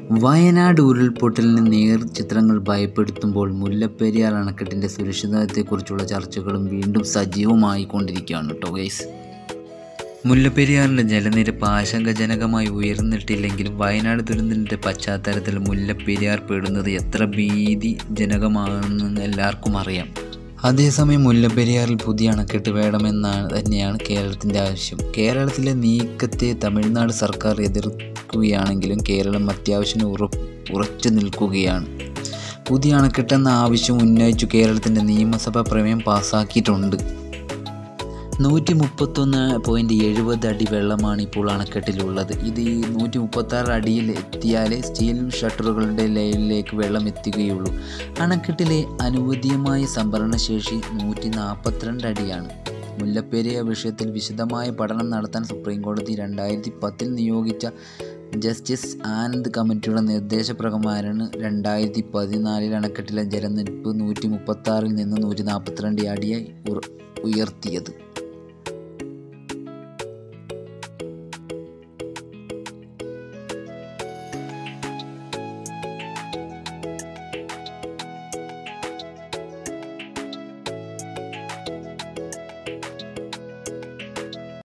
വയനാട് ഉരുൾപൊട്ടലിന് നേർ ചിത്രങ്ങൾ ഭയപ്പെടുത്തുമ്പോൾ മുല്ലപ്പെരിയാർ അണക്കെട്ടിൻ്റെ സുരക്ഷിതത്വത്തെക്കുറിച്ചുള്ള ചർച്ചകളും വീണ്ടും സജീവമായി കൊണ്ടിരിക്കുകയാണ് കേട്ടോ ഗൈസ് മുല്ലപ്പെരിയാറിൻ്റെ ജലനിരപ്പ് ആശങ്കാജനകമായി ഉയർന്നിട്ടില്ലെങ്കിലും വയനാട് ദുരന്തത്തിൻ്റെ പശ്ചാത്തലത്തിൽ മുല്ലപ്പെരിയാർ പെടുന്നത് എത്ര ഭീതിജനകമാണെന്ന് എല്ലാവർക്കും അറിയാം അതേസമയം മുല്ലപ്പെരിയാറിൽ പുതിയ അണക്കെട്ട് വേണമെന്നാണ് തന്നെയാണ് കേരളത്തിൻ്റെ ആവശ്യം കേരളത്തിലെ നീക്കത്തെ തമിഴ്നാട് സർക്കാർ എതിർക്കുകയാണെങ്കിലും കേരളം അത്യാവശ്യം ഉറ ഉറച്ചു നിൽക്കുകയാണ് പുതിയ അണക്കെട്ടെന്ന ആവശ്യം ഉന്നയിച്ചു കേരളത്തിൻ്റെ നിയമസഭ പ്രമേയം പാസ്സാക്കിയിട്ടുണ്ട് നൂറ്റി മുപ്പത്തൊന്ന് പോയിൻറ്റ് എഴുപത് അടി വെള്ളമാണ് ഇപ്പോൾ അണക്കെട്ടിലുള്ളത് ഇത് ഈ നൂറ്റി മുപ്പത്താറ് അടിയിൽ എത്തിയാലേ സ്റ്റീൽ ഷട്ടറുകളുടെ ലൈനിലേക്ക് വെള്ളം എത്തുകയുള്ളൂ അണക്കെട്ടിലെ അനുവദീയമായ സംഭരണശേഷി നൂറ്റി നാൽപ്പത്തിരണ്ട് അടിയാണ് മുല്ലപ്പെരിയാർ വിഷയത്തിൽ വിശദമായ പഠനം നടത്താൻ സുപ്രീം കോടതി രണ്ടായിരത്തി പത്തിൽ നിയോഗിച്ച ജസ്റ്റിസ് ആനന്ദ് കമ്മിറ്റിയുടെ നിർദ്ദേശപ്രകാരമാണ് രണ്ടായിരത്തി പതിനാലിൽ അണക്കെട്ടിലെ ജലനിരപ്പ് നൂറ്റി മുപ്പത്താറിൽ നിന്ന് നൂറ്റി നാൽപ്പത്തിരണ്ട് അടിയായി ഉയർത്തിയത്